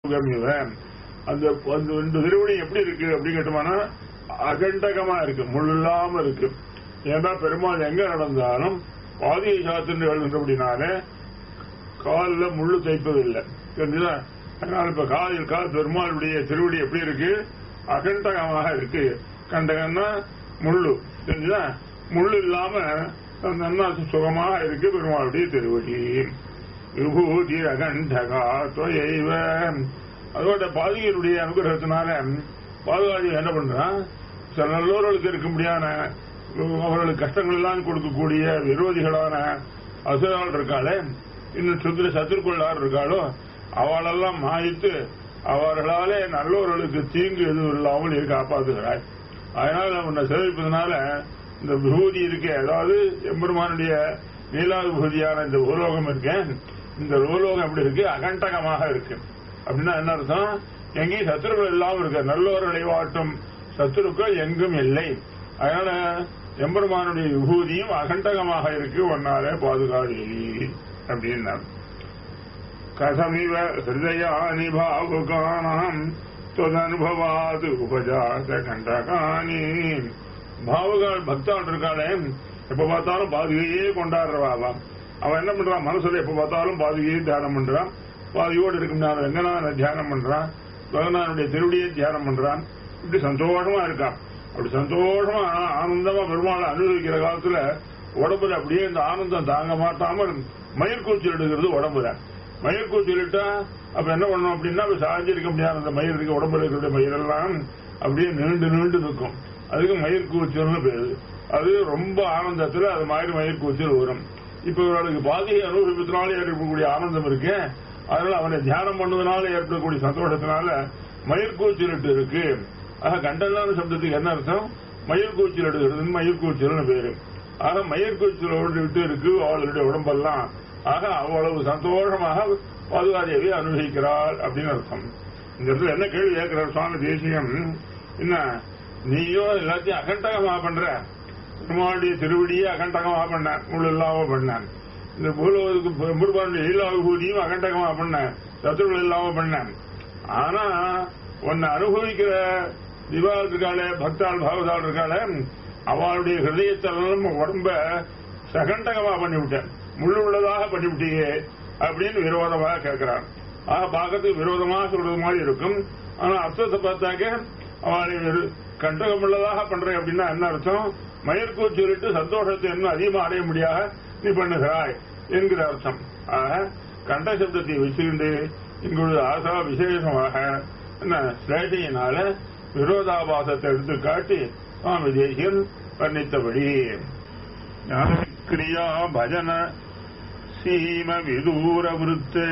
இவன் அந்த அந்த ரெண்டு திருவடி எப்படி இருக்கு அப்படின்னு கேட்டோம்னா அகண்டகமா இருக்கு முள்ளாம இருக்கு ஏன்னா பெருமாள் எங்க நடந்தாலும் பாதியை சாத்தின்னு எழுதுன்றபடினாலே காலில் முள்ளு தைப்பதில்லை தெரிஞ்சுதா அதனால இப்ப காலில் கால் பெருமாளுடைய திருவடி எப்படி இருக்கு அகண்டகமாக இருக்கு கண்டகம்னா முள்ளு தெரிஞ்சுதா முள்ளு இல்லாம நல்லா சுகமாக இருக்கு பெருமாளுடைய திருவடி விபூதி அகண்டகா தொயைவ அதோட பாதிகளுடைய அனுகிரகத்தினால பாதுகாதி என்ன பண்றான் சில நல்லோர்களுக்கு இருக்க முடியாத அவர்களுக்கு கஷ்டங்கள் எல்லாம் கொடுக்கக்கூடிய விரோதிகளான அசுரால் இருக்காளே இன்னும் சுத்திர சத்துருக்குள்ளார் இருக்காளோ அவளெல்லாம் மாய்த்து அவர்களாலே நல்லோர்களுக்கு தீங்கு எதுவும் இல்லாமல் இருக்க காப்பாத்துகிறாய் அதனால உன்னை சேவிப்பதனால இந்த விபூதி இருக்கே அதாவது எம்பெருமானுடைய நீலா விபூதியான இந்த பூலோகம் இருக்கேன் இந்த பூலோகம் எப்படி இருக்கு அகண்டகமாக இருக்கு அப்படின்னா என்ன அர்த்தம் எங்கேயும் சத்துருக்கள் இல்லாமல் இருக்கு நல்லோர்களை வாட்டும் சத்துருக்கள் எங்கும் இல்லை அதனால எம்பெருமானுடைய விபூதியும் அகண்டகமாக இருக்கு ஒன்னாலே பாதுகாடி அப்படின்னா கதமிவ ஹிருதயானி பாவுகானாம் தொதனுபவாது உபஜாத கண்டகானி பாவுகால் பக்தாள் இருக்காளே எப்ப பார்த்தாலும் பாதுகையே கொண்டாடுறவாவாம் அவன் என்ன பண்றான் மனசுல எப்ப பார்த்தாலும் பாதுகையே தியானம் பண்றான் பாதுகையோடு இருக்கும் நான் ரங்கநாதனை தியானம் பண்றான் பகவானுடைய திருவடியை தியானம் பண்றான் இப்படி சந்தோஷமா இருக்கான் அப்படி சந்தோஷமா ஆனந்தமா பெருமாளை அனுபவிக்கிற காலத்துல உடம்புல அப்படியே இந்த ஆனந்தம் தாங்க மாட்டாமல் மயிர்கூச்சல் எடுக்கிறது உடம்புல மயிர்கூச்சல் இட்டா அப்ப என்ன பண்ணணும் அப்படின்னா அப்ப சாஞ்சிருக்க முடியாது அந்த மயிர் இருக்க உடம்புல இருக்கிற மயிரெல்லாம் அப்படியே நீண்டு நீண்டு நிற்கும் அதுக்கு மயிர்கூச்சல்னு பேரு அது ரொம்ப ஆனந்தத்துல அது மாதிரி மயிர்கூச்சல் வரும் இப்ப இவர்களுக்கு பாதியை அனுபவிப்பதனால ஏற்படக்கூடிய ஆனந்தம் இருக்கு அதனால அவனை தியானம் பண்ணுவதனால ஏற்படக்கூடிய சந்தோஷத்தினால மயிர்கூச்சலிட்டு இருக்கு ஆக கண்டலான சப்தத்துக்கு என்ன அர்த்தம் மயிர்கூச்சல் எடுக்கிறது மயிர்கூச்சல்னு பேரு ஆக மயிர்கூச்சலோடு விட்டு இருக்கு அவளுடைய உடம்பெல்லாம் ஆக அவ்வளவு சந்தோஷமாக பாதுகாதேவி அனுபவிக்கிறாள் அப்படின்னு அர்த்தம் இந்த இடத்துல என்ன கேள்வி கேட்கிறார் சுவாமி தேசியம் என்ன நீயோ எல்லாத்தையும் அகண்டகமா பண்ற பெருமாளுடைய திருவடியே அகண்டகமா பண்ண முழு இல்லாம பண்ண இந்த பூலோகத்துக்கு முருகானுடைய லீலாவிபூதியும் அகண்டகமா பண்ண சத்துருகள் இல்லாம பண்ண ஆனா உன்னை அனுபவிக்கிற திவால் இருக்காளே பக்தாள் பாவதாள் இருக்காளே அவளுடைய ஹிருதயத்தெல்லாம் உடம்ப சகண்டகமா பண்ணிவிட்டேன் முள்ளு உள்ளதாக பண்ணிவிட்டியே அப்படின்னு விரோதமாக கேட்கிறான் ஆக பார்க்கறதுக்கு விரோதமாக சொல்றது மாதிரி இருக்கும் ஆனா அர்த்தத்தை பார்த்தாக்க அவளை கண்டகம் உள்ளதாக பண்றேன் அப்படின்னா என்ன அர்த்தம் மயிர்கூர் சொல்லிட்டு சந்தோஷத்தை இன்னும் அதிகமாக அடைய முடியாத நீ பண்ணுகிறாய் என்கிற அர்த்தம் ஆக கண்ட சப்தத்தை வச்சுக்கிண்டு இங்குள்ள ஆசா விசேஷமாக என்ன ஸ்லேஷையினால விரோதாபாசத்தை எடுத்து காட்டி சுவாமி தேசியன் வர்ணித்தபடி கிரியா பஜன சீம விதூர விருத்தே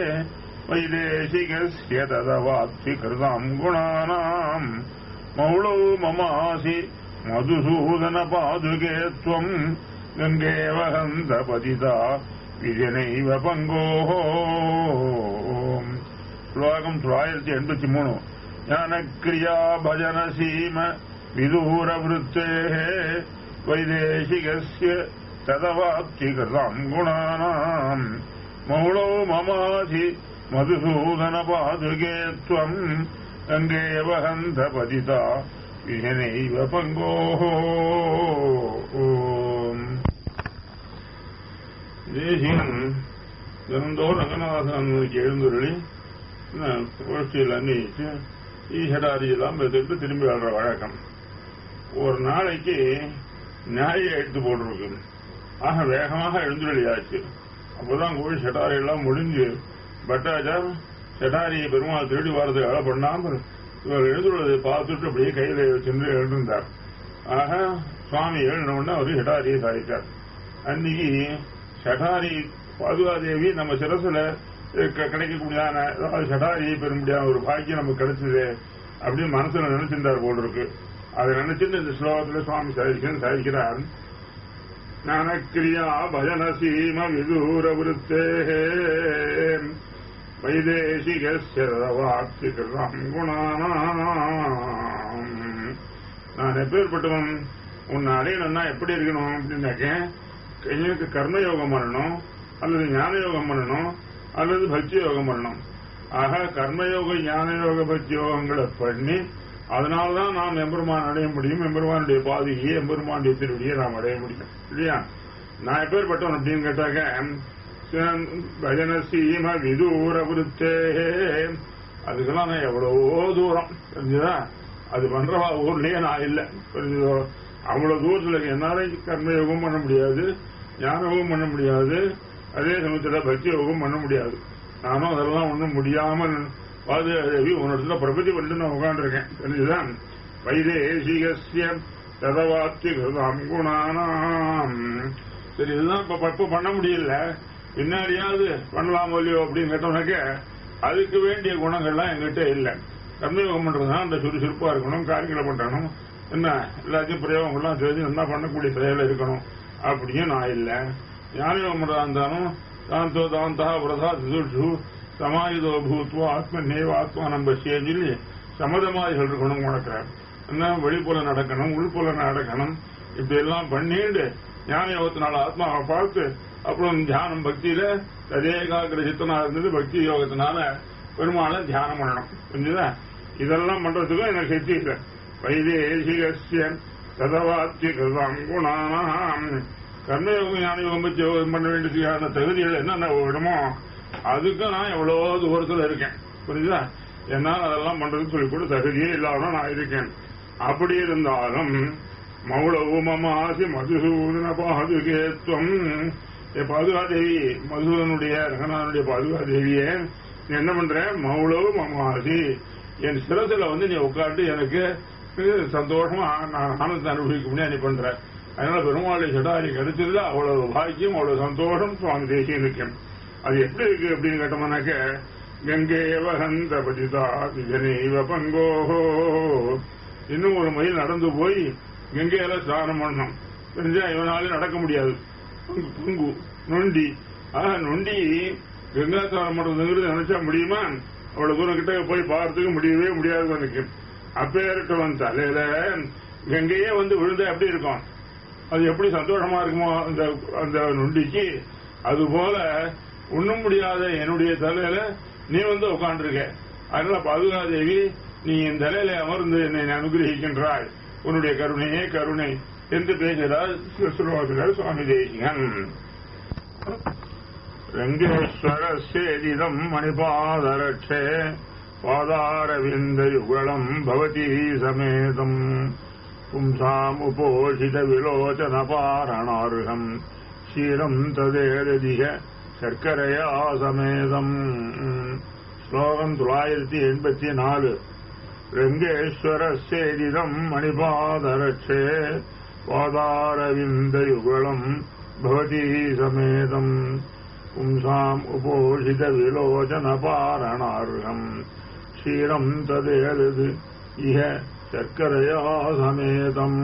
வைதேசிகஸ்ய ததவாப்தி கிருதாம் குணானாம் மௌளோ மமாசி மதுசூதன பாதுகே துவம் கங்கேவஹந்த பதிதா விஜனைவ பங்கோஹோ ஸ்லோகம் தொள்ளாயிரத்தி எண்பத்தி மூணு ஞானக்கிரியா பஜன சீம விதூர விருத்தே வைதேசிகஸ்ய ததவாப்தி கிருதாம் குணானாம் மௌளோ மமாசி மதுசூதன பாதுகே துவம் கங்கேவஹந்த பதிதா விஜனைவ பங்கோஹோ தேசியம் தினந்தோறும் ரங்கநாதனுக்கு எழுந்துருளி கோஷ்டியில் அன்னிச்சு ஈஸ்வராதியெல்லாம் எடுத்துட்டு திரும்பி வர்ற வழக்கம் ஒரு நாளைக்கு நியாய எடுத்து போட்டிருக்கு ஆக வேகமாக எழுந்துருளியாச்சு அப்போதான் கோவில் செட்டாரி எல்லாம் முடிஞ்சு பட்டாச்சார் செட்டாரியை பெருமாள் திருடி வர்றதுக்கு அழ பண்ணாமல் இவர் எழுந்துள்ளதை பார்த்துட்டு அப்படியே கையில சென்று எழுந்தார் ஆக சுவாமி எழுந்தவுடனே அவர் செட்டாரியை சாதித்தார் அன்னைக்கு ஷடாரி பாதுகாதேவி நம்ம சிரசுல கிடைக்கக்கூடியதான ஷடாரியை பெறும்படியான ஒரு பாக்கியம் நமக்கு கிடைச்சது அப்படின்னு மனசுல நினைச்சிருந்தார் போல் இருக்கு அதை நினைச்சிட்டு இந்த ஸ்லோகத்துல சுவாமி சாதிக்கணும் சாதிக்கிறார் ஞானக்கிரியா பஜன சீம விதூர விருத்தே வைதேசிகவாப்தி கிருதம் குணானாம் நான் எப்பேற்பட்டவன் உன்னை அடையணும்னா எப்படி இருக்கணும் அப்படின்னாக்க எனக்கு கர்ம யோகம் பண்ணணும் அல்லது ஞான யோகம் பண்ணணும் அல்லது பக்தி யோகம் பண்ணணும் ஆக கர்மயோக ஞான யோக பக்தி யோகங்களை பண்ணி அதனால்தான் நாம் எம்பெருமான் அடைய முடியும் எம்பெருமானுடைய பாதையை எம்பெருமானுடைய திருவடியை நாம் அடைய முடியும் இல்லையா நான் எப்பேற்பட்டவன் அப்படின்னு கேட்டாக்க பஜன சீம விதூர விருத்தே அதுக்கெல்லாம் நான் எவ்வளவோ தூரம் தெரிஞ்சுதா அது பண்றவா ஊர்லயே நான் இல்லை புரிஞ்சுதோ அவ்வளவு தூரத்துல என்னால கர்மயோகம் பண்ண முடியாது ஞானயோகம் பண்ண முடியாது அதே சமயத்துல பக்தி யோகம் பண்ண முடியாது நானும் அதெல்லாம் ஒண்ணும் முடியாமல் பாதுகாதேவி உன்னிடத்துல பிரபதி பண்ணி நான் உட்காந்துருக்கேன் தெரிஞ்சுதான் வைதேசிகசிய ததவாத்தி கிருதம் குணானாம் சரி இதுதான் இப்ப இப்ப பண்ண முடியல பின்னாடியாவது பண்ணலாம் இல்லையோ அப்படின்னு கேட்டோம்னாக்க அதுக்கு வேண்டிய குணங்கள்லாம் எங்கிட்ட இல்லை கர்மயோகம் பண்றதுனா அந்த சுறுசுறுப்பா இருக்கணும் காரியங்களை பண்ணணும் என்ன எல்லாத்தையும் பிரயோகங்கள்லாம் தெரிஞ்சு நல்லா பண்ணக்கூடிய செயல இருக்கணும் அப்படியும் நான் இல்லை ஞானயோகம் பண்றதா இருந்தாலும் தாந்தோ தாந்தா பிரதா திசுஷு சமாயுதோ பூத்வோ ஆத்ம நேவ ஆத்மானம் பசியன்னு சொல்லி சமதமாதிகள் இருக்கணும் உனக்கு என்ன வெளிப்புல நடக்கணும் உள்புல நடக்கணும் இப்படி எல்லாம் பண்ணிட்டு ஞான யோகத்தினால ஆத்மாவை பார்த்து அப்புறம் தியானம் பக்தியில ததேகாகிர சித்தனா இருந்தது பக்தி யோகத்தினால பெருமாளை தியானம் பண்ணணும் புரிஞ்சுதா இதெல்லாம் பண்றதுக்கும் எனக்கு சக்தி இல்லை வைதேசிகசிய ததவாத்திய கிருதம் குணானாம் கர்மயோகம் ஞான யோகம் பற்றி யோகம் பண்ண வேண்டியதுக்கான தகுதிகள் என்னென்ன விடமோ அதுக்கு நான் எவ்வளவோ தூரத்தில் இருக்கேன் புரியுதா என்னால் அதெல்லாம் பண்றதுக்கு சொல்லி கூட தகுதியே இல்லாம நான் இருக்கேன் அப்படி இருந்தாலும் மௌளவு மமாசி மதுசூதன பாதுகேத்வம் ஏ பாதுகாதேவி மதுசூதனுடைய ரங்கநாதனுடைய பாதுகாதேவியே நீ என்ன பண்ற மௌளவு மமாசி என் சிரத்துல வந்து நீ உட்காந்து எனக்கு சந்தோஷமா நான் ஆனந்தத்தை அனுபவிக்க முடியாது நீ பண்ற அதனால பெருமாளுடைய சடாரி கிடைச்சதுல அவ்வளவு பாக்கியம் அவ்வளவு சந்தோஷம் சுவாமி தேசியம் இருக்கேன் அது எப்படி இருக்கு அப்படின்னு கேட்டோம்னாக்க கங்கேவ ஹந்த பதிதா விஜனேவ பங்கோஹோ இன்னும் ஒரு மைல் நடந்து போய் கங்கையில ஸ்நானம் பண்ணணும் தெரிஞ்சா இவனால நடக்க முடியாது பங்கு பங்கு நொண்டி ஆஹ் நொண்டி கங்கா ஸ்நானம் பண்றதுங்கிறது நினைச்சா முடியுமா அவ்வளவு தூரம் கிட்ட போய் பார்த்துக்க முடியவே முடியாது எனக்கு அப்பேரட்டவன் தலையில கங்கையே வந்து விழுந்தா எப்படி இருக்கும் அது எப்படி சந்தோஷமா இருக்குமோ அந்த அந்த நொண்டிக்கு அது போல ஒண்ணும் முடியாத என்னுடைய தலையில நீ வந்து உட்காந்துருக்க அதனால பாதுகாதேவி நீ என் தலையில அமர்ந்து என்னை அனுகிரகிக்கின்றாய் உன்னுடைய கருணையே கருணை என்று பேசுகிறார் சுவாசிகள் சுவாமி தேசிகன் ரங்கேஸ்வரசேதிதம் மணிபாதரட்சே பாதாரவிந்த யுகலம் பவதி சமேதம் பும்சாமுபோஷித விலோச்சன பாரணார்ஹம் க்ஷீரம் ததேதிக சர்க்கரையா சமேதம் ஸ்லோகம் தொள்ளாயிரத்தி எண்பத்தி நாலு ரங்கேஸ்வரசேதிதம் மணிபாதரட்சே பாதாரவிந்த யுகலம் பவதி சமேதம் பும்சாம் உபோஷித விலோச்சன பாரணார்ஹம் க்ஷீரம் ததேதது இஹ சர்க்கரையா சமேதம்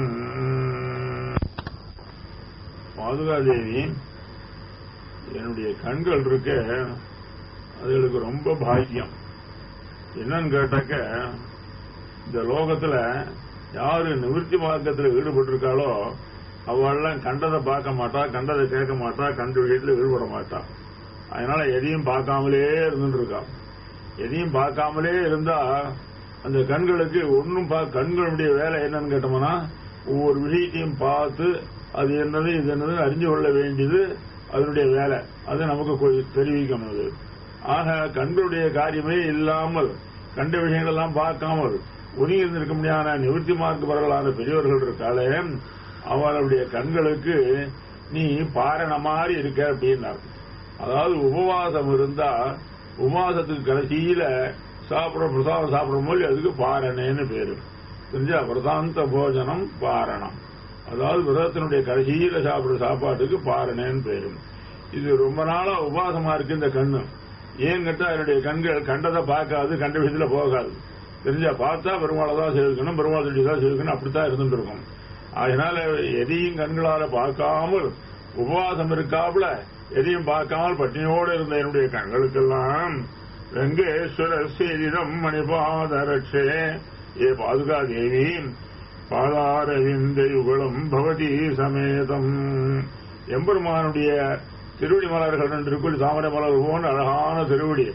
பாதுகாதேவி என்னுடைய கண்கள் இருக்க அதுகளுக்கு ரொம்ப பாக்கியம் என்னன்னு கேட்டாக்க இந்த லோகத்துல யாரு நிவர்த்தி மார்க்கத்தில் ஈடுபட்டிருக்காளோ அவள்லாம் கண்டதை பார்க்க மாட்டா கண்டதை கேட்க மாட்டா கண்டு விஷயத்துல ஈடுபட மாட்டா அதனால எதையும் பார்க்காமலே இருந்துட்டு இருக்கா எதையும் பார்க்காமலே இருந்தா அந்த கண்களுக்கு ஒன்னும் கண்களுடைய வேலை என்னன்னு கேட்டோம்னா ஒவ்வொரு விஷயத்தையும் பார்த்து அது என்னது இது என்னது அறிஞ்சு கொள்ள வேண்டியது அதனுடைய வேலை அது நமக்கு தெரிவிக்கணும் அது ஆக கண்களுடைய காரியமே இல்லாமல் கண்ட விஷயங்கள் எல்லாம் பார்க்காமல் ஒதுங்கி இருந்திருக்க முடியாத நிவர்த்தி மார்க்கவர்களான பெரியவர்கள் இருக்காளே அவளுடைய கண்களுக்கு நீ பாரண மாதிரி இருக்க அப்படின்னார் அதாவது உபவாசம் இருந்தா உபவாசத்துக்கு கடைசியில சாப்பிட பிரசாதம் சாப்பிடும் போது அதுக்கு பாரணேன்னு பேரு தெரிஞ்சா பிரதாந்த போஜனம் பாரணம் அதாவது விரதத்தினுடைய கடைசியில சாப்பிடுற சாப்பாட்டுக்கு பாரணேன்னு பேரு இது ரொம்ப நாளா உபவாசமா இருக்கு இந்த கண்ணு ஏன் கேட்டா என்னுடைய கண்கள் கண்டதை பார்க்காது கண்ட விஷயத்துல போகாது தெரிஞ்சா பார்த்தா பெருமாளை தான் சேர்க்கணும் பெருமாள் சொல்லி தான் சேர்க்கணும் அப்படித்தான் இருந்துட்டு இருக்கும் அதனால எதையும் கண்களால பார்க்காமல் உபவாசம் இருக்காப்புல எதையும் பார்க்காமல் பட்டினியோடு இருந்த என்னுடைய கண்களுக்கெல்லாம் வெங்கேஸ்வர சீரிடம் மணிபாதரட்சே ஏ பாதுகா தேவி பாதாரவிந்த யுகலம் பவதி சமேதம் எம்பெருமானுடைய திருவடி மலர்கள் ரெண்டு இருக்குள் தாமரை மலர் போன்ற அழகான திருவடி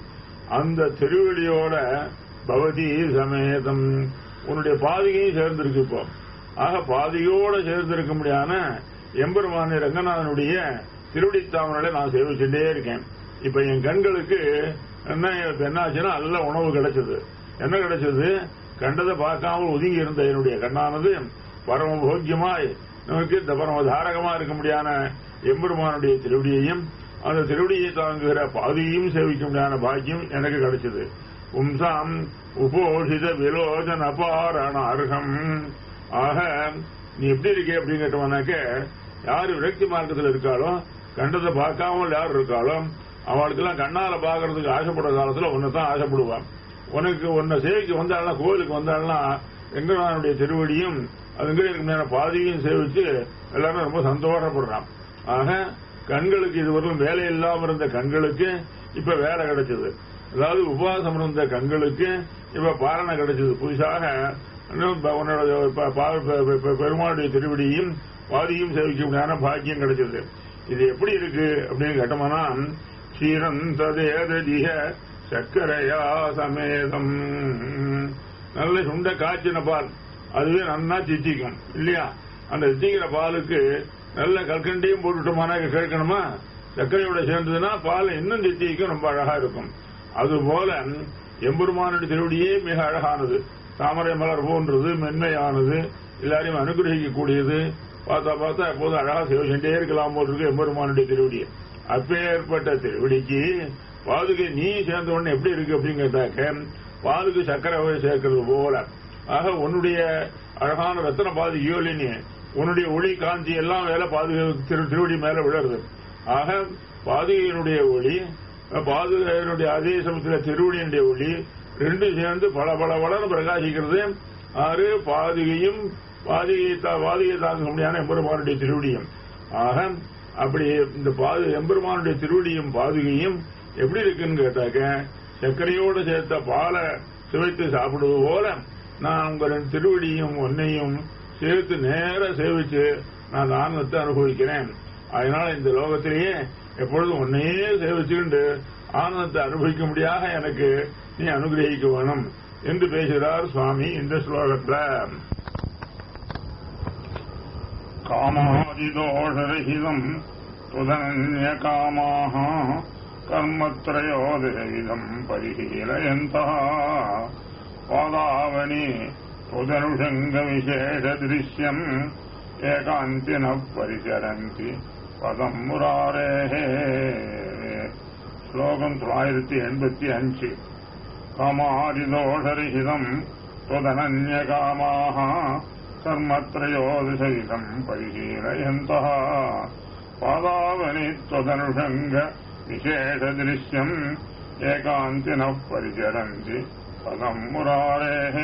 அந்த திருவடியோட பவதி சமேதம் உன்னுடைய பாதிகையும் சேர்ந்திருக்கு இப்போ ஆக பாதியோட சேர்ந்திருக்க முடியான எம்பெருமானி ரங்கநாதனுடைய திருவடி தாமரை நான் சேவிச்சுட்டே இருக்கேன் இப்ப என் கண்களுக்கு என்ன இப்ப என்ன ஆச்சுன்னா நல்ல உணவு கிடைச்சது என்ன கிடைச்சது கண்டதை பார்க்காமல் ஒதுங்கி இருந்த என்னுடைய கண்ணானது பரம போக்கியமாய் நமக்கு இந்த பரம தாரகமா இருக்க முடியான எம்பெருமானுடைய திருவடியையும் அந்த திருவடியை தாங்குகிற பாதியையும் சேவிக்க முடியாத பாக்கியம் எனக்கு கிடைச்சது பும்சாம் உபோஷித விலோஜன அபாரண அர்ஹம் ஆக நீ எப்படி இருக்கே அப்படின்னு கேட்டவனாக்க யாரு விரக்தி மார்க்கத்தில் இருக்காளோ கண்டதை பார்க்காமல் யார் இருக்காளோ அவளுக்கெல்லாம் கண்ணால பாக்குறதுக்கு ஆசைப்படுற காலத்துல உன்னை தான் ஆசைப்படுவான் உனக்கு உன்னை சேவிக்கு வந்தாள்னா கோவிலுக்கு வந்தாள்னா வெங்கடானுடைய திருவடியும் அதுங்க இருக்க பாதியும் சேவிச்சு எல்லாரும் ரொம்ப சந்தோஷப்படுறான் ஆக கண்களுக்கு இதுவரையும் வேலை இல்லாம இருந்த கண்களுக்கு இப்ப வேலை கிடைச்சது அதாவது உபவாசம் இருந்த கண்களுக்கு இப்ப பாரணை கிடைச்சது புதுசாக இன்னும் இப்ப உன்னோட ப- பா- ப- ப- ப- பெருமாளுடைய திருவடியும் பாதியும் சேவிக்க முடியாத பாக்கியம் கிடைச்சது இது எப்படி இருக்கு அப்படின்னு கேட்டோம்னா ஸ்ரீரந்ததேதிக சர்க்கரையா சமேதம் நல்ல சுண்ட காய்ச்சின பால் அதுவே நன்னா தித்திக்கும் இல்லையா அந்த தித்திக்கிற பாலுக்கு நல்ல கற்கண்டையும் போட்டுட்டோமானா கேட்கணுமா சர்க்கரையோட சேர்ந்ததுன்னா பால் இன்னும் தித்திக்கும் ரொம்ப அழகா இருக்கும் அதுபோல எம்பெருமானுடைய திருவடியே மிக அழகானது தாமரை மலர் போன்றது மென்மையானது எல்லாரையும் அனுகிரகிக்கக்கூடியது பார்த்தா பார்த்தா எப்போதும் அழகா சேவிச்சுட்டே இருக்கலாம் போல் இருக்கு எம்பெருமானுடைய திருவடி அப்பேற்பட்ட திருவடிக்கு பாதுகை நீ சேர்ந்த உடனே எப்படி இருக்கு அப்படின்னு கேட்டாக்க பாலுக்கு சக்கரை வகை சேர்க்கிறது போல ஆக உன்னுடைய அழகான ரத்தன பாதுகையோ இல்லையே உன்னுடைய ஒளி காந்தி எல்லாம் வேலை பாதுகை திரு திருவடி மேல விழருது ஆக பாதுகையினுடைய ஒளி பாதுகையினுடைய அதே சமயத்தில் திருவடியினுடைய ஒளி ரெண்டு சேர்ந்து பல பல பலன்னு பிரகாசிக்கிறது ஆறு பாதுகையும் பாதுகையை தா- பாதுகையை தாங்க முடியாத எம்பெருமானுடைய திருவடியும் ஆக அப்படி இந்த பாது எம்பெருமானுடைய திருவடியும் பாதுகையும் எப்படி இருக்குன்னு கேட்டாக்க சர்க்கரையோடு சேர்த்த பாலை சுவைத்து சாப்பிடுவது போல நான் உங்க ரெண்டு திருவடியும் ஒன்னையும் சேர்த்து நேர சேவிச்சு நான் ஆனந்தத்தை அனுபவிக்கிறேன் அதனால இந்த லோகத்திலேயே எப்பொழுதும் உன்னையே சேவிச்சுண்டு ஆனந்தத்தை அனுபவிக்க முடியாத எனக்கு நீ அனுகிரகிக்க வேணும் என்று பேசுகிறார் சுவாமி இந்த ஸ்லோகத்துல காமாதிதோஷரஹிதம் துதனன்ய காமாக கர்மத்ரயோதரவிதம் பரிகீலயந்தா பாதாவனி துதனுஷங்க விசேஷ திருஷ்யம் ஏகாந்தின பரிசரந்தி பதம் முராரே ஸ்லோகம் தொள்ளாயிரத்தி எண்பத்தி அஞ்சு காமாதிதோஷரஹிதம் त्वदनन्यकामाः कर्मत्रयोदशविधम् परिशीलयन्तः पादावनि त्वदनुषङ्ग विशेषदृश्यम् एकान्तिनः परिचरन्ति பதம் முராரேஹே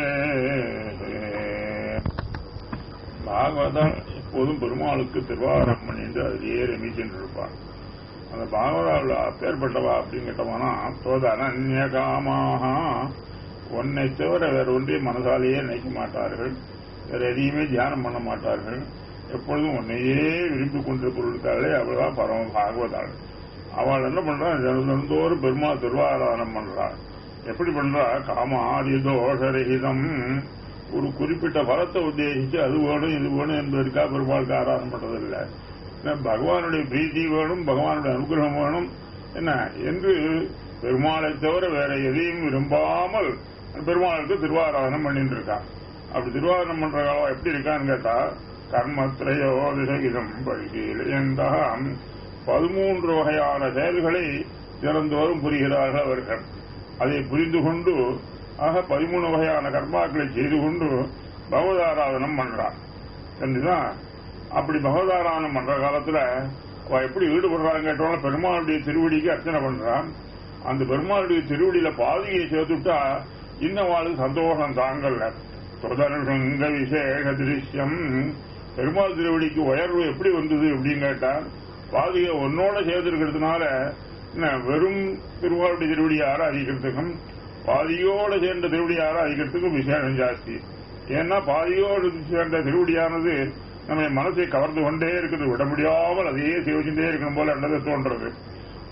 பாகவதம் எப்போதும் பெருமாளுக்கு திருவாரம் பண்ணிட்டு அதிலேயே ரமிச்சுட்டு இருப்பார் அந்த பாகவதாவில் அப்பேற்பட்டவா அப்படின்னு கேட்டோம்னா தோத அனன்ய காமாக உன்னை தவிர வேற ஒன்றையும் மனசாலேயே நினைக்க மாட்டார்கள் வேற எதையுமே தியானம் பண்ண மாட்டார்கள் எப்பொழுதும் உன்னையே விரும்பி கொண்டிருக்கிறவர்களுக்காலே அவள்தான் பரம பாகவதாள் அவள் என்ன பண்றா தினந்தோறும் பெருமாள் திருவாராதனம் பண்றாள் எப்படி பண்றா காமாதி தோஷரகிதம் ஒரு குறிப்பிட்ட பலத்தை உத்தேசிச்சு அது வேணும் இது வேணும் என்பதற்காக பெருமாளுக்கு ஆராதனை பண்றதில்லை என்ன, பகவானுடைய பிரீத்தி வேணும் பகவானுடைய அனுகிரகம் வேணும் என்ன என்று பெருமாளை தவிர வேற எதையும் விரும்பாமல் பெருமாளுக்கு திருவாராதனம் பண்ணிட்டு இருக்கான் அப்படி திருவாரணம் பண்ற காலம் எப்படி இருக்கான்னு கேட்டா கர்மத்திரையோதிசகிதம் பரிசீலயந்தாம் பதிமூன்று வகையான செயல்களை திறந்தோறும் புரிகிறார்கள் அவர்கள் அதை புரிந்து கொண்டு ஆக பதிமூணு வகையான கர்மாக்களை செய்து கொண்டு பகவதாராதனம் பண்றான் தெரிஞ்சுதான் அப்படி பகவதாராதனம் பண்ற காலத்துல அவ எப்படி ஈடுபடுறாங்க கேட்டோம்னா பெருமாளுடைய திருவடிக்கு அர்ச்சனை பண்றான் அந்த பெருமாளுடைய திருவடியில பாதியை சேர்த்துட்டா இன்னும் அவளுக்கு சந்தோஷம் தாங்கல்ல தொடர்ங்க விசேஷ திருஷ்யம் பெருமாள் திருவடிக்கு உயர்வு எப்படி வந்தது அப்படின்னு கேட்டா பாதியை ஒன்னோட சேர்த்திருக்கிறதுனால என்ன, வெறும் திருவாளுடைய திருவடி ஆராதிக்கிறதுக்கும் பாதியோட சேர்ந்த திருவடி ஆராதிக்கிறதுக்கும் விசேஷம் ஜாஸ்தி ஏன்னா பாதியோடு சேர்ந்த திருவடியானது நம்ம மனசை கவர்ந்து கொண்டே இருக்குது விட முடியாமல் அதையே சேவிச்சுட்டே இருக்கணும் போல என்னது தோன்றது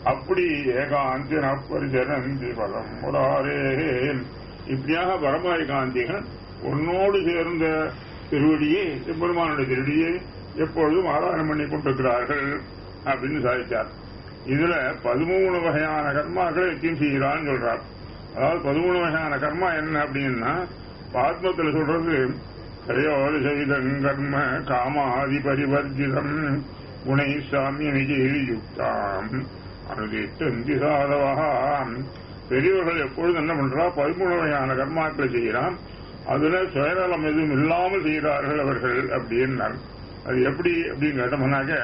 அப்படி ஏகாந்தின பரிஜனந்தி பலம் முராரே இப்படியாக பரம ஏகாந்திகள் உன்னோடு சேர்ந்த திருவடியை பெருமானுடைய திருவடியை எப்பொழுதும் ஆராதனை பண்ணி கொண்டிருக்கிறார்கள் அப்படின்னு சாதித்தார் இதுல பதிமூணு வகையான கர்மாக்களை எத்தையும் செய்கிறான்னு சொல்றார் அதாவது பதிமூணு வகையான கர்மா என்ன அப்படின்னா ஆத்மத்தில் சொல்றது கரையோடு செய்தன் கர்ம காமாதி பரிவர்ஜிதம் குணை சாமிய யுக்தாம் அனுதிட்டு சாதவகாம் பெரியவர்கள் எப்பொழுது என்ன பண்றா பதிமூணு வகையான கர்மாக்களை செய்யறான் அதுல சுயநலம் எதுவும் இல்லாமல் செய்கிறார்கள் அவர்கள் அப்படின்னார் அது எப்படி அப்படின்னு கேட்டோம்னாக்க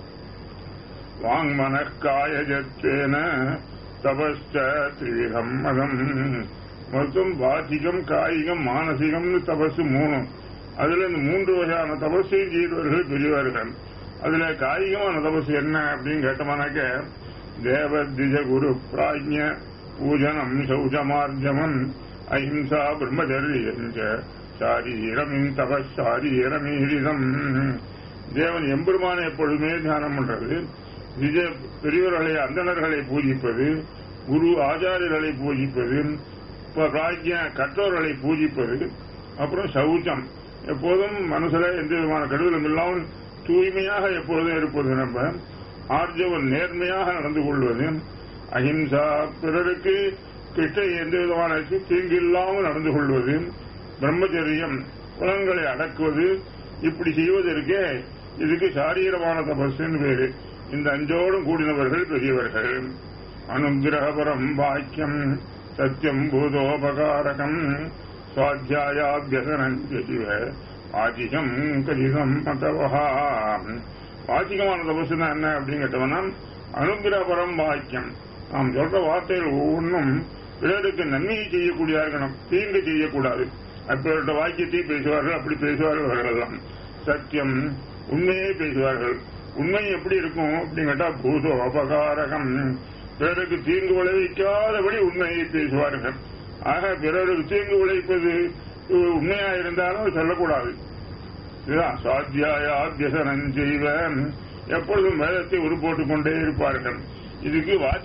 வாங்மனக்காயஜத்தேன தபஸ்ட திரிவிதம் மதம் மொத்தம் வாசிகம் காயிகம் மானசிகம்னு தபசு மூணு அதுல இந்த மூன்று வகையான தபஸையும் செய்தவர்கள் பெரியவர்கள் அதுல காயிகமான தபசு என்ன அப்படின்னு கேட்டோம்னாக்க தேவ திஜ குரு பிராஜ்ய பூஜனம் சௌஜமார்ஜமம் அஹிம்சா பிரம்மச்சரியஞ்ச சாரீரம் தபசாரீரமீரிதம் தேவன் எம்பெருமானை எப்பொழுதுமே தியானம் பண்றது நிஜ பெரியவர்களை அந்தணர்களை பூஜிப்பது குரு ஆச்சாரியர்களை பூஜிப்பது பிராஜ்ய கற்றோர்களை பூஜிப்பது அப்புறம் சௌச்சம் எப்போதும் மனசுல எந்த விதமான கடுதலும் இல்லாமல் தூய்மையாக எப்பொழுதும் இருப்பது நம்ம ஆர்ஜவன் நேர்மையாக நடந்து கொள்வது அஹிம்சா பிறருக்கு கிட்ட எந்த விதமான தீங்கு இல்லாமல் நடந்து கொள்வது பிரம்மச்சரியம் குலங்களை அடக்குவது இப்படி செய்வதற்கே இதுக்கு சாரீரமான தபஸ்ன்னு பேரு இந்த அஞ்சோடும் கூடினவர்கள் பெரியவர்கள் அனுகிரகபரம் வாக்கியம் சத்தியம் பூதோபகாரகம் சுவாத்தியாயாபியசனஞ்ச வாச்சிகம் கலிதம் மதவஹா வாச்சிகமான தபசுனா என்ன அப்படின்னு கேட்டவனா அனுகிரகபரம் வாக்கியம் நாம் சொல்ற வார்த்தைகள் ஒவ்வொன்றும் பிறருக்கு நன்மையை செய்யக்கூடியா இருக்கணும் தீங்கு செய்யக்கூடாது அப்பேற்பட்ட வாக்கியத்தை பேசுவார்கள் அப்படி பேசுவார்கள் அவர்களெல்லாம் சத்தியம் உண்மையே பேசுவார்கள் உண்மை எப்படி இருக்கும் அப்படின்னு கேட்டா பூதோ அபகாரகம் பிறருக்கு தீங்கு விளைவிக்காதபடி உண்மையை பேசுவார்கள் ஆக பிறருக்கு தீங்கு விளைவிப்பது உண்மையா இருந்தாலும் சொல்லக்கூடாது இதுதான் சுவாத்தியாயாபியசனம் செய்வன் எப்பொழுதும் வேதத்தை உருப்போட்டுக் கொண்டே இருப்பார்கள் இதுக்கு வாசி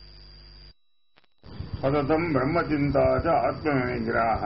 சததம் பிரம்மச்சிந்தாச்ச ஆத்மநிகிராக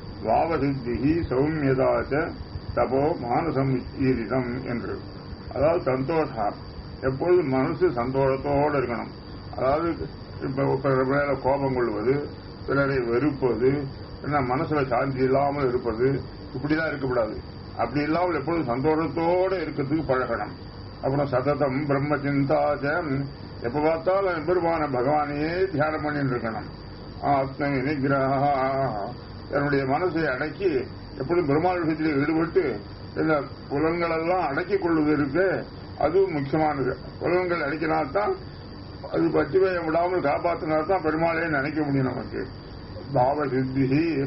வாவசித்தி சௌமியதாச்ச தபோ மானசம் ஈரிதம் என்று அதாவது சந்தோஷம் எப்பொழுதும் மனசு சந்தோஷத்தோடு இருக்கணும் அதாவது இப்ப மேல கோபம் கொள்வது பிறரை வெறுப்பது என்ன மனசுல சாந்தி இல்லாமல் இருப்பது இப்படிதான் இருக்கக்கூடாது அப்படி இல்லாமல் எப்பொழுதும் சந்தோஷத்தோடு இருக்கிறதுக்கு பழகணும் அப்புறம் சததம் பிரம்ம சிந்தாச்சம் எப்ப பார்த்தாலும் பெருமான பகவானையே தியானம் பண்ணிட்டு இருக்கணும் ஆத்ம நிகிரக தன்னுடைய மனசை அடக்கி எப்பொழுதும் பெருமாள் விஷயத்தில் ஈடுபட்டு இந்த புலன்கள் எல்லாம் அடக்கிக் கொள்வது இருக்கு அதுவும் முக்கியமானது புலன்கள் அடக்கினால்தான் அது பச்சுவையை விடாமல் காப்பாற்றினால்தான் பெருமாளே நினைக்க முடியும் நமக்கு பாவ சித்தி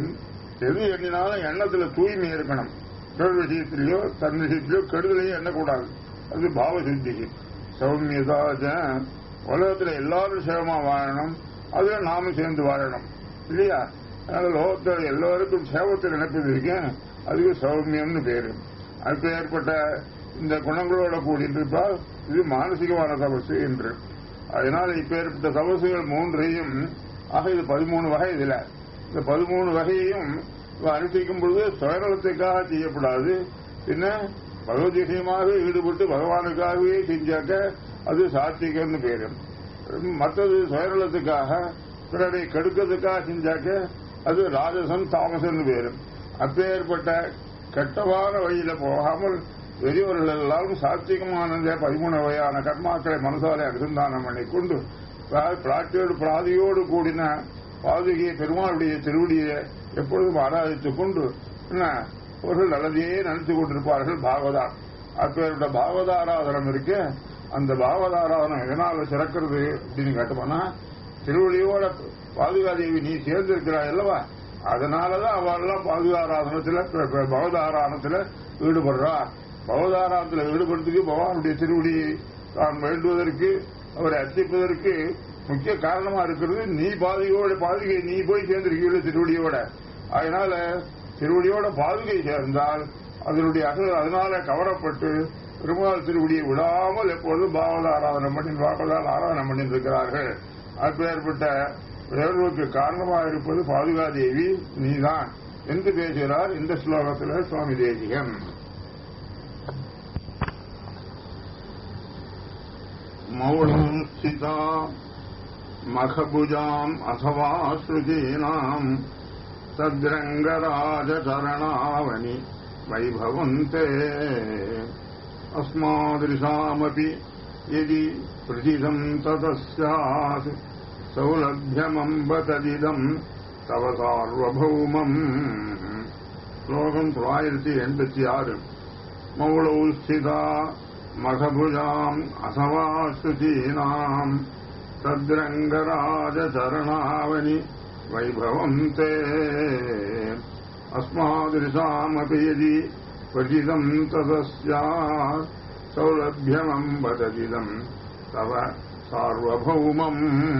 எது எண்ணினாலும் எண்ணத்துல தூய்மை இருக்கணும் பிறர் விஷயத்திலேயோ தன் விஷயத்திலேயோ கெடுதலையும் எண்ணக்கூடாது அது பாவ சித்தி சௌமியதாஜ உலகத்துல எல்லாரும் சேவமா வாழணும் அதுல நாமும் சேர்ந்து வாழணும் இல்லையா அதனால லோகத்தில் எல்லோருக்கும் சேவத்தை நினைப்பது இருக்கேன் அதுக்கு சௌமியம்னு பேரு அதுக்கு ஏற்பட்ட இந்த குணங்களோட கூடியிருப்பால் இது மானசிகமான தபசு என்று அதனால இப்ப ஏற்பட்ட தபசுகள் மூன்றையும் ஆக இது பதிமூணு வகை இதுல இந்த பதிமூணு வகையையும் அனுஷ்டிக்கும் பொழுது சுயநலத்துக்காக செய்யக்கூடாது பின்ன பகவத் விஷயமாக ஈடுபட்டு பகவானுக்காகவே செஞ்சாக்க அது சாத்திகம்னு பேரு மற்றது சுயநலத்துக்காக பிறரை கெடுக்கிறதுக்காக செஞ்சாக்க அது ராஜசன் தாமசன் பேரு அப்பேற்பட்ட கெட்டவான வழியில போகாமல் பெரியவர்கள் எல்லாரும் சாத்திகமான பதிமூணு வகையான கர்மாக்களை மனசாலை அனுசந்தானம் பண்ணி கொண்டு பிராட்டியோடு பிராதியோடு கூடின பாதுகையை பெருமாளுடைய திருவடியை எப்பொழுதும் ஆராதித்துக் கொண்டு என்ன அவர்கள் நல்லதையே நினைத்து கொண்டிருப்பார்கள் பாகவதா அப்பேற்பட்ட பாகவதாராதனம் இருக்கு அந்த பாகவதாராதனம் எதனால சிறக்கிறது அப்படின்னு கேட்டோம்னா திருவடியோட பாதுகாதேவி நீ சேர்ந்திருக்கிறாய் அல்லவா அதனாலதான் அவெல்லாம் பாதுகாராதனத்துல பகவதாராதனத்துல ஈடுபடுறா பகவதாராதனத்தில் ஈடுபடுறதுக்கு பகவானுடைய திருவடியை தான் வேண்டுவதற்கு அவரை அர்ச்சிப்பதற்கு முக்கிய காரணமா இருக்கிறது நீ பாதுகையோட பாதுகை நீ போய் சேர்ந்திருக்கீங்க திருவடியோட அதனால திருவடியோட பாதுகை சேர்ந்தால் அதனுடைய அதனால கவரப்பட்டு பெருமாள் திருவடியை விடாமல் எப்பொழுதும் பாகவத ஆராதனை பண்ணி பாகவதால் ஆராதனை பண்ணி இருக்கிறார்கள் அப்பேற்பட்ட உயர்வுக்கு காரணமாக இருப்பது பாதுகாதேவி நீதான் என்று பேசுகிறார் இந்த ஸ்லோகத்தில் சுவாமி தேசிகன் மௌனம் ஸ்திதா மகபுஜாம் அசவா ஸ்ருதீனாம் तद्रङ्गराजचरणावनि वैभवन्ते अस्मादृशामपि यदि प्रथितम् ततः स्यात् सौलभ्यमम्ब तदिदम् तव सार्वभौमम् श्लोकम् தொள்ளாயிரத்தி எண்பத்தி ஆறு மௌளौ ஸ்திதா மகபுஜாம் அசவாஸ்ருதீனாம் तद्रङ्गराजचरणावनि वैभवम् ते अस्मादृशामपि यदि क्वचिदम् तदस्यात् सौलभ्यमम् वददिदम् तव சார்வபௌமம்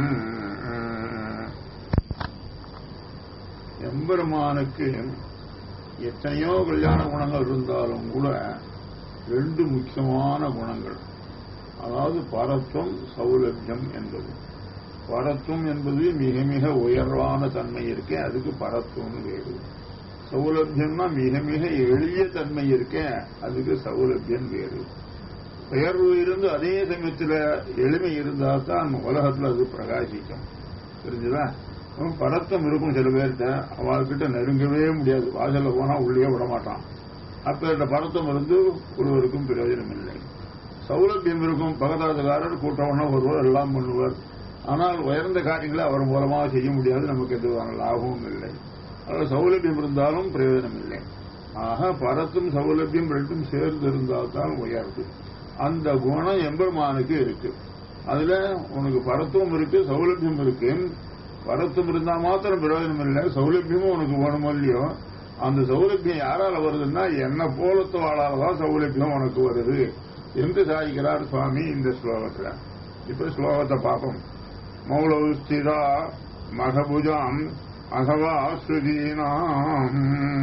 எம்பெருமானுக்கு எத்தனையோ கல்யாண குணங்கள் இருந்தாலும் கூட ரெண்டு முக்கியமான குணங்கள் அதாவது பரத்துவம் சௌலபியம் என்பது பரத்துவம் என்பது மிக மிக உயர்வான தன்மை இருக்கே அதுக்கு பரத்துவம் வேறு சௌலபியம்னா மிக மிக எளிய தன்மை இருக்கே அதுக்கு சௌலபியம் வேறு உயர்வு இருந்து அதே சமயத்தில் எளிமை இருந்தால் தான் உலகத்தில் அது பிரகாசிக்கும் தெரிஞ்சுதா பரத்தம் இருக்கும் சில பேர்கிட்ட அவர்கிட்ட நெருங்கவே முடியாது வாசல்ல போனா உள்ளே விட மாட்டான் அப்பேற்ற பரத்தம் இருந்து ஒருவருக்கும் பிரயோஜனம் இல்லை சௌலபியம் இருக்கும் பகதாதுகாரர் கூட்டவனா ஒருவர் எல்லாம் பண்ணுவார் ஆனால் உயர்ந்த காரியங்களை அவர் மூலமாக செய்ய முடியாது நமக்கு எதுவான லாபமும் இல்லை அதனால் சௌலபியம் இருந்தாலும் பிரயோஜனம் இல்லை ஆக பரத்தும் சௌலபியம் ரெண்டும் சேர்ந்து இருந்தால்தான் உயர்வு அந்த குணம் எம்பெருமானுக்கு இருக்கு அதுல உனக்கு பரத்துவம் இருக்கு சௌலபியம் இருக்கு பரத்துவம் இருந்தா மாத்திரம் பிரயோஜனம் இல்லை சௌலபியமும் உனக்கு வேணுமோ இல்லையோ அந்த சௌலபியம் யாரால வருதுன்னா என்ன போலத்துவாளால தான் சௌலபியம் உனக்கு வருது என்று சாதிக்கிறார் சுவாமி இந்த ஸ்லோகத்துல இப்ப ஸ்லோகத்தை பார்ப்போம் மௌளவு ஸ்திதா மகபுஜாம் அசவா ஸ்ருதீனாம்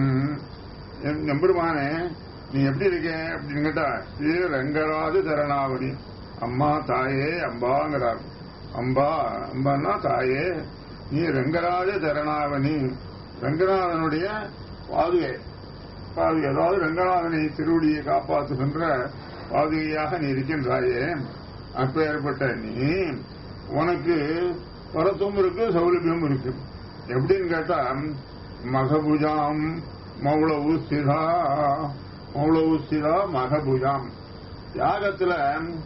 எம்பெருமானே நீ எப்படி இருக்க அப்படின்னு கேட்டா ஸ்ரீ ரங்கராஜ சரணாவணி அம்மா தாயே அம்பாங்கிறார் அம்பா அம்பான்னா தாயே நீ ரங்கராஜ சரணாவணி ரங்கநாதனுடைய பாதுகை பாதுகை அதாவது ரங்கநாதனை திருவடியை காப்பாற்றுகின்ற பாதுகையாக நீ இருக்கின்றாயே அப்பேற்பட்ட நீ உனக்கு பரத்துவம் இருக்கு சௌலபியம் இருக்கு எப்படின்னு கேட்டா மகபுஜாம் மௌளவு ஸ்திதா மௌளவு ஸ்திதா மகபுஜாம் யாகத்துல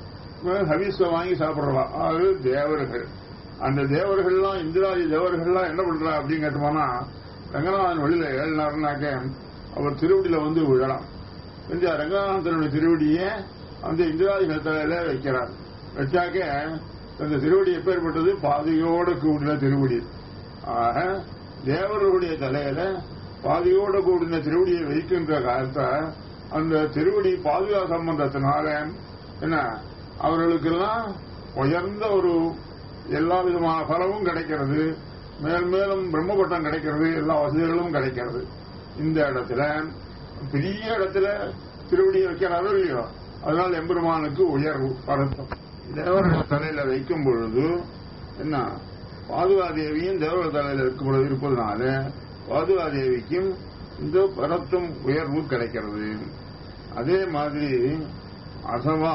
ஹவிஸ்வ வாங்கி சாப்பிடுறவா அது தேவர்கள் அந்த தேவர்கள்லாம் இந்திராஜி தேவர்கள்லாம் என்ன பண்றா அப்படின்னு கேட்டோம்னா ரங்கநாதன் வெளியில ஏழினாருனாக்க அவர் திருவடியில வந்து விழலாம் இந்த ரங்கநாதனுடைய திருவடியை அந்த இந்திராஜிகள் தலையில வைக்கிறார் வச்சாக்க அந்த திருவடி எப்பேற்பட்டது பாதையோடு கூடின திருவடி ஆக தேவர்களுடைய தலையில பாதையோடு கூடின திருவடியை வைக்கின்ற காலத்தை அந்த திருவடி பாதுகா சம்பந்தத்தினால என்ன அவர்களுக்கெல்லாம் உயர்ந்த ஒரு எல்லா விதமான பலமும் கிடைக்கிறது மேல் மேலும் பிரம்மபட்டம் கிடைக்கிறது எல்லா வசதிகளும் கிடைக்கிறது இந்த இடத்துல பெரிய இடத்துல திருவடியை வைக்கிறாரோ இல்லையோ அதனால் எம்பெருமானுக்கு உயர்வு பரத்தம் தேவர்கள் தலையில வைக்கும் பொழுது என்ன பாதுகாதேவியும் தேவர்கள் தலையில இருக்கும் பொழுது இருப்பதனால பாதுகாதேவிக்கும் இந்த பரத்தும் உயர்வு கிடைக்கிறது அதே மாதிரி அசவா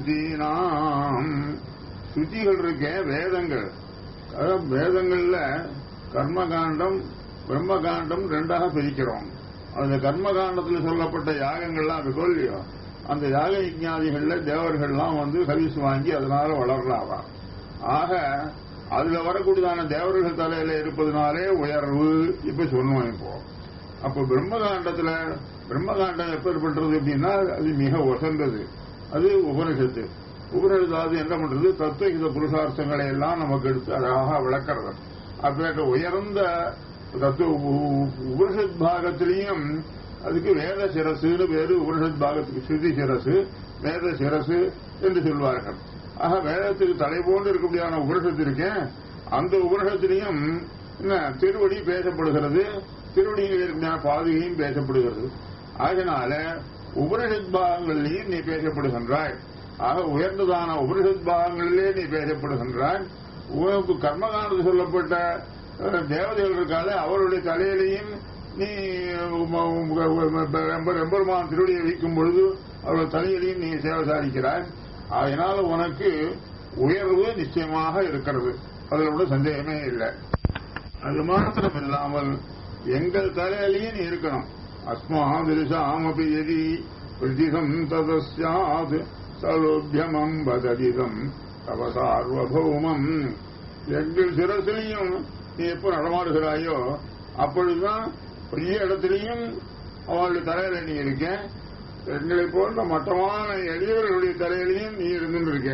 ஸ்ருதினாம் ஸ்ருதிகள் இருக்க வேதங்கள் வேதங்கள்ல கர்மகாண்டம் பிரம்மகாண்டம் ரெண்டாக பிரிக்கிறோம் அந்த கர்மகாண்டத்தில் சொல்லப்பட்ட யாகங்கள்லாம் இருக்கோ இல்லையோ அந்த யாக யஜ்ஞாதிகள்ல தேவர்கள்லாம் வந்து ஹவிஸ் வாங்கி அதனால வளர்றாவா ஆக அதுல வரக்கூடியதான தேவர்கள் தலையில இருப்பதனாலே உயர்வு இப்ப சொன்னோம் இப்போ அப்ப பிரம்மகாண்டத்துல பிரம்மகாண்டம் எப்பேற்பட்டது அப்படின்னா அது மிக உசந்தது அது உபனிஷத்து உபனிஷத்து என்ன பண்றது தத்துவகித புருஷார்த்தங்களை எல்லாம் நமக்கு எடுத்து அழகாக விளக்கிறது அப்பேற்ற உயர்ந்த தத்துவ உபனிஷத் பாகத்திலையும் அதுக்கு வேத சிரசுன்னு பேரு உபனிஷத் பாகத்துக்கு ஸ்ருதி சிரசு வேத சிரசு என்று சொல்வார்கள் ஆக வேதத்துக்கு தலை போன்று இருக்கக்கூடியான உபனிஷத்து இருக்கேன் அந்த உபனிஷத்திலையும் என்ன திருவடி பேசப்படுகிறது திருவடியில் இருக்கக்கூடிய பாதுகையும் பேசப்படுகிறது அதனால உபனிஷத் பாகங்களிலேயும் நீ பேசப்படுகின்றாய் ஆக உயர்ந்ததான உபனிஷத் பாகங்களிலே நீ பேசப்படுகின்றாய் உனக்கு கர்மகாண்டத்தில் சொல்லப்பட்ட அஹ், தேவதைகள் இருக்காலே அவருடைய தலையிலையும் நீ எம்பெருமான் திருடியை வைக்கும் பொழுது அவருடைய தலையிலையும் நீ சேவை சாதிக்கிறாய் அதனால உனக்கு உயர்வு நிச்சயமாக இருக்கிறது அதில் கூட சந்தேகமே இல்லை அது மாத்திரம் இல்லாமல் எங்கள் தலையிலையும் நீ இருக்கணும் அஸ்மாதிருஷாமபி எதி பிரதிதம் ததஸ்யாத் சலோபியமம் வததிதம் தவ சார்வபௌமம் எங்கள் சிரசிலையும் நீ எப்போ நடமாடுகிறாயோ அப்பொழுதுதான் பெரிய இடத்திலையும் அவளுடைய தலையில நீ இருக்க எங்களை போன்ற மட்டமான எளியவர்களுடைய தலையிலையும் நீ இருந்துருக்க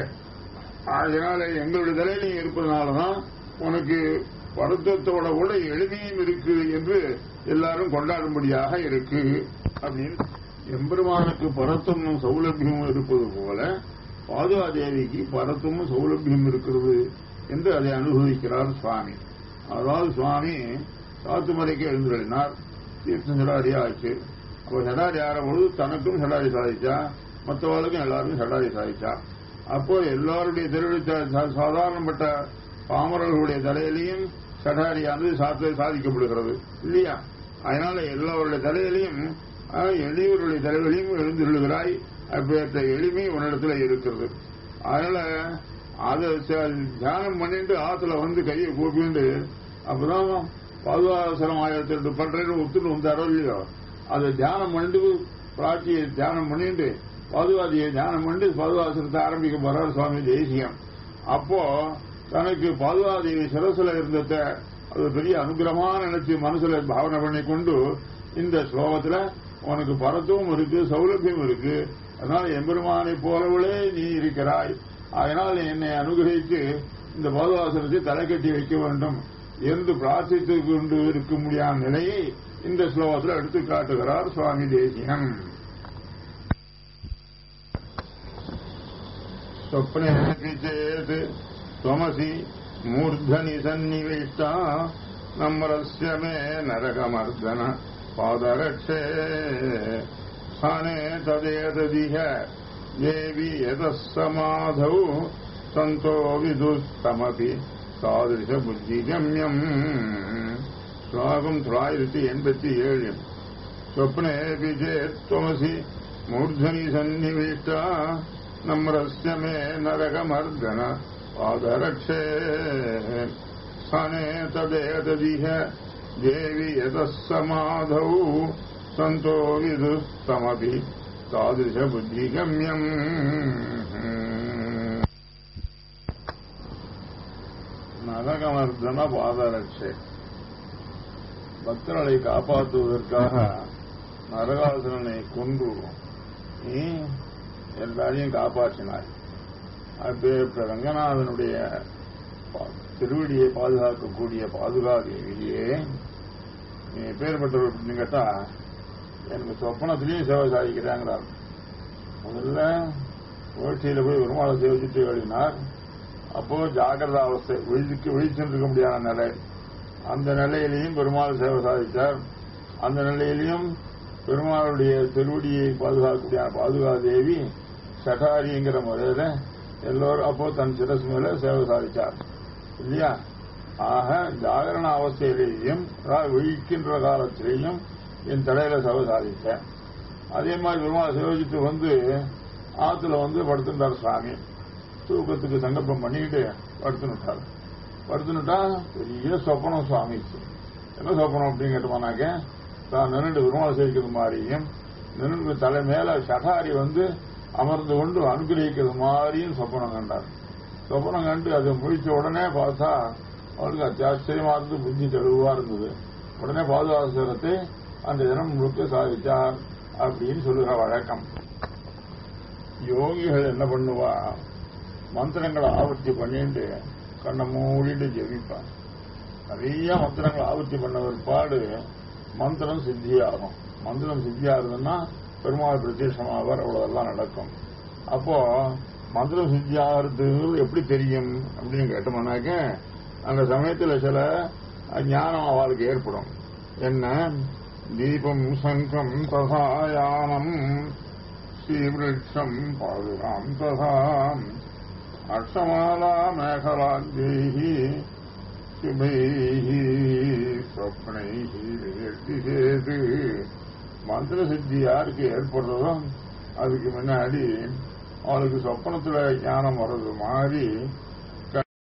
அதனால எங்களுடைய தலையில நீ இருப்பதனாலதான் உனக்கு வருத்தத்தோட கூட எளிமையும் இருக்கு என்று எல்லாரும் கொண்டாடும்படியாக இருக்கு அப்படின்னு எம்பெருமானுக்கு பரத்தமும் சௌலபியமும் இருப்பது போல பாதுகாதேவிக்கு பரத்தமும் சௌலபியம் இருக்கிறது என்று அதை அனுபவிக்கிறார் சுவாமி அதாவது சுவாமி சாத்துமலைக்கு எழுந்துள்ளினார் தீர்த்தம் சடாரி ஆச்சு அப்போ சடாரி ஆற பொழுது தனக்கும் சடாரி சாதிச்சா மற்றவர்களுக்கும் எல்லாருக்கும் சடாரி சாதிச்சா அப்போ எல்லாருடைய திருவிழி சாதாரணப்பட்ட பாமரர்களுடைய தலையிலையும் சடாரியானது சாத்த சாதிக்கப்படுகிறது இல்லையா அதனால எல்லாருடைய தலையிலையும் அஹ், எளியவருடைய தலைவலையும் எழுந்துள்ளுகிறாய் அப்பேற்ற எளிமை உன்னிடத்துல இருக்கிறது அதனால அதை ச- தியானம் பண்ணிட்டு ஆத்துல வந்து கையை கூப்பிண்டு அப்பதான் பாதுகாசனம் ஆயிரத்தி ரெண்டு பண்றேன்னு ஒத்துட்டு வந்தாரோ இல்லையோ அதை தியானம் பண்ணிட்டு பிராட்சியை தியானம் பண்ணிட்டு பாதுகாதியை தியானம் பண்ணிட்டு பாதுகாசனத்தை ஆரம்பிக்க போறார் சுவாமி தேசியம் அப்போ தனக்கு பாதுகாதேவி சிரசுல இருந்தத அது பெரிய அனுகிரகமா நினைச்சு மனசுல பாவனை பண்ணி கொண்டு இந்த ஸ்லோகத்துல உனக்கு பரத்துவம் இருக்கு சௌலபியம் இருக்கு அதனால எம்பெருமானை போலவளே நீ இருக்கிறாய் அதனால் என்னை அனுகிரகித்து இந்த பாதுகாசனத்தை தலை கட்டி வைக்க வேண்டும் என்று பிரார்த்தித்து கொண்டு இருக்க முடியாத நிலையை இந்த ஸ்லோகத்தில் எடுத்து காட்டுகிறார் சுவாமி தேசியம் स्वप्नेऽपि चेत् त्वमसि मूर्धनि सन्निविष्टा नम्रस्य मे नरकमर्दन पादरक्षे स्थाने तदेतदिह देवि यतः समाधौ सन्तो विदुस्तमपि तादृशबुद्धिगम्यम् श्लोकम् தொள்ளாயிரத்தி எண்பத்தி ஏழு स्वप्नेऽपि चेत् त्वमसि मूर्धनि सन्निविष्टा नम्रस्य मे नरकमर्दन पादरक्षे स्थाने तदेतदिह देवि यतः समाधौ सन्तो विदुस्तमपि तादृशबुद्धिगम्यम् நரகமர்தன பாதரட்சை பக்தர்களை காப்பாற்றுவதற்காக நரகாசுரனை கொண்டு நீ எல்லாரையும் காப்பாற்றினாய் அப்பேற்பட்ட ரங்கநாதனுடைய பா- திருவடியை பாதுகாக்கக்கூடிய பாதுகாதேவியே நீ எப்பேற்பட்டவர் அப்படின்னு கேட்டா எனக்கு சொப்பனத்திலையும் சேவை சாதிக்கிறாங்கிறார் முதல்ல ஓட்சியில போய் பெருமாளை சேவிச்சுட்டு எழுதினார் அப்போ ஜாகிரத அவஸ்தை விழிக்கு விழிச்சுருக்க முடியாத நிலை அந்த நிலையிலையும் பெருமாள் சேவை சாதித்தார் அந்த நிலையிலையும் பெருமாளுடைய திருவடியை பாதுகாக்கக்கூடிய பாதுகாதேவி சட்டாரிங்கிற முறையில எல்லோரும் அப்போ தன் சிரசு மேல சேவை சாதித்தார் இல்லையா ஆக ஜாகரண அவஸ்தையிலேயும் அதாவது விழிக்கின்ற காலத்திலேயும் என் தலையில சேவை சாதித்தேன் அதே மாதிரி பெருமாள் சேவிச்சுட்டு வந்து ஆத்துல வந்து படுத்துட்டார் சுவாமி தூக்கத்துக்கு சங்கல்பம் பண்ணிக்கிட்டு படுத்துனுட்டார் படுத்துனுட்டா பெரிய சொப்பனம் சுவாமிக்கு என்ன சொப்பனம் அப்படின்னு கேட்டோம்னாக்க தான் நின்று பெருமாள் சேவிக்கிறது மாதிரியும் நின்று தலை மேல சகாரி வந்து அமர்ந்து கொண்டு அனுகிரகிக்கிறது மாதிரியும் சொப்பனம் கண்டார் சொப்பனம் கண்டு அதை முழிச்ச உடனே பார்த்தா அவளுக்கு அத்தியாச்சரியமா இருந்து புத்தி தெளிவா இருந்தது உடனே பாதுகாசனத்தை அந்த தினம் முழுக்க சாதிச்சார் அப்படின்னு சொல்லுகிற வழக்கம் யோகிகள் என்ன பண்ணுவா மந்திரங்களை ஆவர்த்தி பண்ணிட்டு கண்ணை மூடிட்டு ஜெபிப்பான் நிறைய மந்திரங்களை ஆவர்த்தி பண்ண பிற்பாடு மந்திரம் சித்தியாகும் மந்திரம் சித்தியாகுதுன்னா பெருமாள் பிரத்யட்சமாவார் அவ்வளவுதெல்லாம் நடக்கும் அப்போ மந்திரம் சித்தியாகிறது எப்படி தெரியும் அப்படின்னு கேட்டோம்னாக்க அந்த சமயத்துல சில ஞானம் அவளுக்கு ஏற்படும் என்ன தீபம் சங்கம் தசாயானம் ஸ்ரீவிருட்சம் பாதுகாம் ததாம் அர்ஷமாலா மேகலாத்யைஹி சுபைஹி ஸ்வப்னைஹி வியர்த்திசேது மந்திர சித்தி யாருக்கு ஏற்படுறதோ அதுக்கு முன்னாடி அவளுக்கு சொப்பனத்துல ஞானம் வர்றது மாதிரி